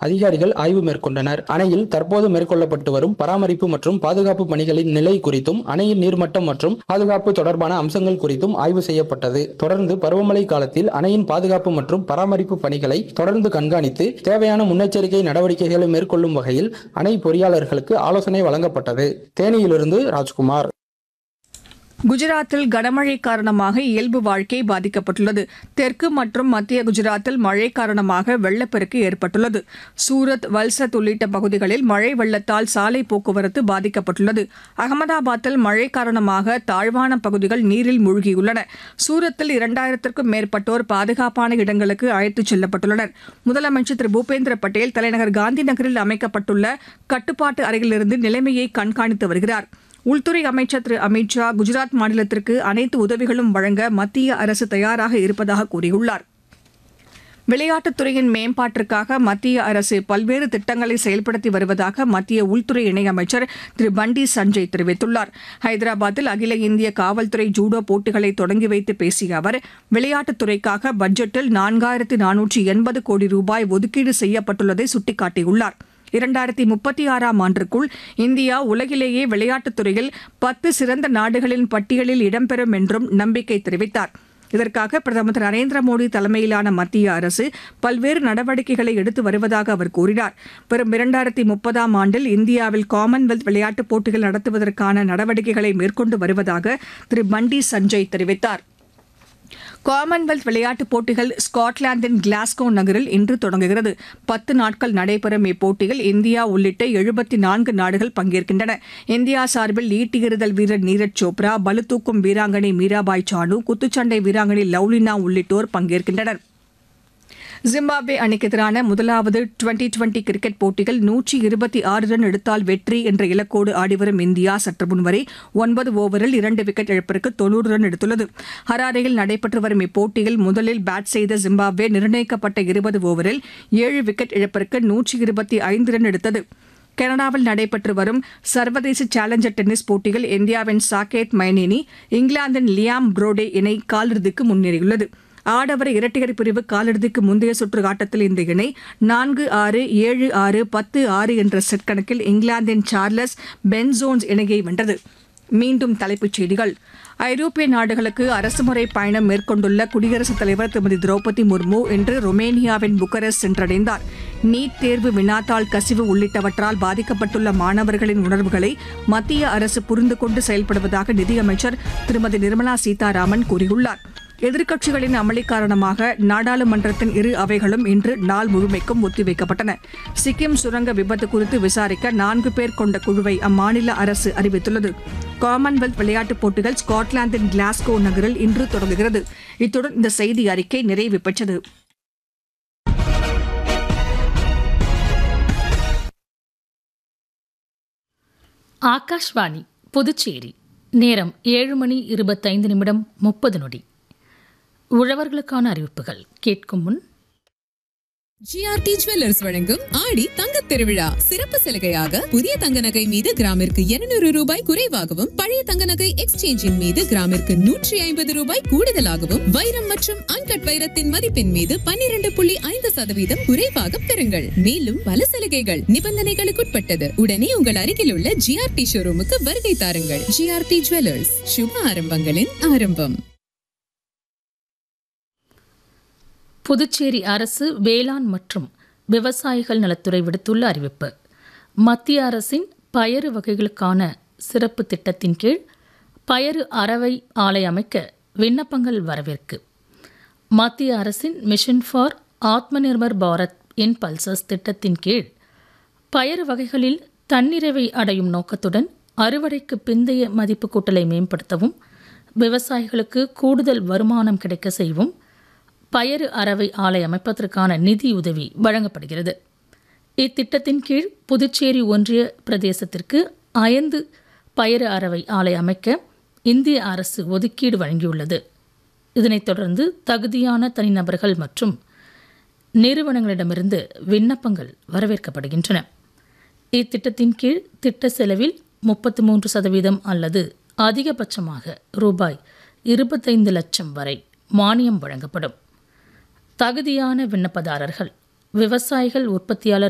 அதிகாரிகள் ஆய்வு மேற்கொண்டனர் அணையில் தற்போது மேற்கொள்ளப்பட்டு வரும் பராமரிப்பு மற்றும் பாதுகாப்பு பணிகளின் நிலை குறித்தும் அணையின் நீர்மட்டம் மற்றும் பாதுகாப்பு தொடர்பான அம்சங்கள் குறித்தும் ஆய்வு செய்யப்பட்டது தொடர்ந்து பருவமழை காலத்தில் அணையின் பாதுகாப்பு மற்றும் பராமரிப்பு பணிகளை தொடர்ந்து கண்காணித்து தேவையான முன்னெச்சரிக்கை நடவடிக்கைகளை மேற்கொள்ளும் வகையில் அணை பொறியாளர்களுக்கு ஆலோசனை வழங்கப்பட்டது தேனியிலிருந்து ராஜ்குமார் குஜராத்தில் கனமழை காரணமாக இயல்பு வாழ்க்கை பாதிக்கப்பட்டுள்ளது தெற்கு மற்றும் மத்திய குஜராத்தில் மழை காரணமாக வெள்ளப்பெருக்கு ஏற்பட்டுள்ளது சூரத் வல்சத் உள்ளிட்ட பகுதிகளில் மழை வெள்ளத்தால் சாலை போக்குவரத்து பாதிக்கப்பட்டுள்ளது அகமதாபாத்தில் மழை காரணமாக தாழ்வான பகுதிகள் நீரில் மூழ்கியுள்ளன சூரத்தில் இரண்டாயிரத்திற்கும் மேற்பட்டோர் பாதுகாப்பான இடங்களுக்கு அழைத்துச் செல்லப்பட்டுள்ளனர் முதலமைச்சர் திரு பூபேந்திர பட்டேல் தலைநகர் காந்தி நகரில் அமைக்கப்பட்டுள்ள கட்டுப்பாட்டு அறையிலிருந்து நிலைமையை கண்காணித்து வருகிறார் உள்துறை அமைச்சர் திரு அமித் ஷா குஜராத் மாநிலத்திற்கு அனைத்து உதவிகளும் வழங்க மத்திய அரசு தயாராக இருப்பதாக கூறியுள்ளார் விளையாட்டுத் துறையின் மேம்பாட்டிற்காக மத்திய அரசு பல்வேறு திட்டங்களை செயல்படுத்தி வருவதாக மத்திய உள்துறை இணையமைச்சர் திரு பண்டி சஞ்சய் தெரிவித்துள்ளார் ஹைதராபாத்தில் அகில இந்திய காவல்துறை ஜூடோ போட்டிகளை தொடங்கி வைத்து பேசிய அவர் விளையாட்டுத் துறைக்காக பட்ஜெட்டில் நான்காயிரத்து நானூற்றி எண்பது கோடி ரூபாய் ஒதுக்கீடு செய்யப்பட்டுள்ளதை சுட்டிக்காட்டியுள்ளார் இரண்டாயிரத்தி முப்பத்தி ஆறாம் ஆண்டிற்குள் இந்தியா உலகிலேயே விளையாட்டுத் துறையில் பத்து சிறந்த நாடுகளின் பட்டியலில் இடம்பெறும் என்றும் நம்பிக்கை தெரிவித்தார் இதற்காக பிரதமர் திரு நரேந்திர மோடி தலைமையிலான மத்திய அரசு பல்வேறு நடவடிக்கைகளை எடுத்து வருவதாக அவர் கூறினார் வரும் இரண்டாயிரத்தி முப்பதாம் ஆண்டில் இந்தியாவில் காமன்வெல்த் விளையாட்டுப் போட்டிகள் நடத்துவதற்கான நடவடிக்கைகளை மேற்கொண்டு வருவதாக திரு பண்டி சஞ்சய் தெரிவித்தார் காமன்வெல்த் விளையாட்டுப் போட்டிகள் ஸ்காட்லாந்தின் கிளாஸ்கோ நகரில் இன்று தொடங்குகிறது பத்து நாட்கள் நடைபெறும் இப்போட்டியில் இந்தியா உள்ளிட்ட எழுபத்தி நான்கு நாடுகள் பங்கேற்கின்றன இந்தியா சார்பில் ஈட்டியெறிதல் வீரர் நீரஜ் சோப்ரா பளுதூக்கும் வீராங்கனை மீராபாய் சானு குத்துச்சண்டை வீராங்கனை லவ்லினா உள்ளிட்டோர் பங்கேற்கின்றனர் ஜிம்பாப்வே அணிக்கு எதிரான முதலாவது டுவெண்டி டுவெண்டி கிரிக்கெட் போட்டியில் நூற்றி இருபத்தி ஆறு ரன் எடுத்தால் வெற்றி என்ற இலக்கோடு ஆடிவரும் இந்தியா சற்று முன்வரை ஒன்பது ஓவரில் இரண்டு விக்கெட் இழப்பிற்கு தொன்னூறு ரன் எடுத்துள்ளது ஹராரேயில் நடைபெற்று வரும் இப்போட்டியில் முதலில் பேட் செய்த ஜிம்பாப்வே நிர்ணயிக்கப்பட்ட இருபது ஓவரில் ஏழு விக்கெட் இழப்பிற்கு நூற்றி இருபத்தி ஐந்து ரன் எடுத்தது கனடாவில் நடைபெற்று வரும் சர்வதேச சேலஞ்சர் டென்னிஸ் போட்டியில் இந்தியாவின் சாகேத் மைனேனி இங்கிலாந்தின் லியாம் புரோடே இணை காலிறுதிக்கு முன்னேறியுள்ளது ஆடவர் இரட்டையர் பிரிவு காலிறுதிக்கு முந்தைய சுற்று ஆட்டத்தில் இந்த இணை நான்கு ஆறு ஏழு ஆறு பத்து ஆறு என்ற செட் கணக்கில் இங்கிலாந்தின் சார்லஸ் பென்சோன்ஸ் இணையை வென்றது மீண்டும் தலைப்புச் செய்திகள் ஐரோப்பிய நாடுகளுக்கு அரசுமுறை பயணம் மேற்கொண்டுள்ள குடியரசுத் தலைவர் திருமதி திரௌபதி முர்மு இன்று ரொமேனியாவின் புக்கரஸ்ட் சென்றடைந்தார் நீட் தேர்வு வினாத்தாள் கசிவு உள்ளிட்டவற்றால் பாதிக்கப்பட்டுள்ள மாணவர்களின் உணர்வுகளை மத்திய அரசு புரிந்து கொண்டு செயல்படுவதாக நிதியமைச்சர் திருமதி நிர்மலா சீதாராமன் கூறியுள்ளார் எதிர்க்கட்சிகளின் அமளி காரணமாக நாடாளுமன்றத்தின் இரு அவைகளும் இன்று நாள் முழுமைக்கும் ஒத்திவைக்கப்பட்டன சிக்கிம் சுரங்க விபத்து குறித்து விசாரிக்க நான்கு பேர் கொண்ட குழுவை அம்மாநில அரசு அறிவித்துள்ளது காமன்வெல்த் விளையாட்டுப் போட்டிகள் ஸ்காட்லாந்தின் கிளாஸ்கோ நகரில் இன்று தொடங்குகிறது இத்துடன் இந்த செய்தி அறிக்கை நிறைவு பெற்றது ஆகாஷ்வாணி புதுச்சேரி நேரம் ஏழு மணி இருபத்தைந்து நிமிடம் முப்பது நொடி உழவர்களுக்கான அறிவிப்புகள் கேட்கும் முன் ஜிஆர்டி ஜுவல்லர்ஸ் வழங்கும் ஆடி தங்கத் திருவிழா சிறப்பு சலுகையாக புதிய தங்க நகை மீது கிராமிற்கு இருநூறு ரூபாய் குறைவாகவும் பழைய தங்க நகை எக்ஸ்சேஞ்சின் மீது கிராமிற்கு நூற்றி ஐம்பது ரூபாய் கூடுதலாகவும் வைரம் மற்றும் அன்கட் வைரத்தின் மதிப்பின் மீது பன்னிரண்டு புள்ளி ஐந்து சதவீதம் குறைவாக பெறுங்கள் மேலும் பல சலுகைகள் நிபந்தனைகளுக்குட்பட்டது உடனே உங்கள் அருகில் உள்ள ஜிஆர்டி ஷோரூமுக்கு வருகை தாருங்கள் ஜிஆர்டி ஜுவல்லர்ஸ் சுப ஆரம்பங்களின் ஆரம்பம் புதுச்சேரி அரசு வேளாண் மற்றும் விவசாயிகள் நலத்துறை விடுத்துள்ள அறிவிப்பு மத்திய அரசின் பயறு வகைகளுக்கான சிறப்பு திட்டத்தின் கீழ் பயறு அறவை ஆலை அமைக்க விண்ணப்பங்கள் வரவேற்கு மத்திய அரசின் மிஷன் ஃபார் ஆத்ம நிர்பர் பாரத் இன் பல்சஸ் திட்டத்தின் கீழ் பயறு வகைகளில் தன்னிறைவை அடையும் நோக்கத்துடன் அறுவடைக்கு பிந்தைய மதிப்பு கூட்டலை மேம்படுத்தவும் விவசாயிகளுக்கு கூடுதல் வருமானம் கிடைக்க செய்யவும் பயறு அறவை ஆலை அமைப்பதற்கான நிதியுதவி வழங்கப்படுகிறது இத்திட்டத்தின் கீழ் புதுச்சேரி ஒன்றிய பிரதேசத்திற்கு ஐந்து பயறு அறவை ஆலை அமைக்க இந்திய அரசு ஒதுக்கீடு வழங்கியுள்ளது இதனைத் தொடர்ந்து தகுதியான தனிநபர்கள் மற்றும் நிறுவனங்களிடமிருந்து விண்ணப்பங்கள் வரவேற்கப்படுகின்றன இத்திட்டத்தின் கீழ் திட்ட செலவில் முப்பத்து மூன்று சதவீதம் அல்லது அதிகபட்சமாக ரூபாய் இருபத்தைந்து லட்சம் வரை மானியம் வழங்கப்படும் தகுதியான விண்ணப்பதாரர்கள் விவசாயிகள் உற்பத்தியாளர்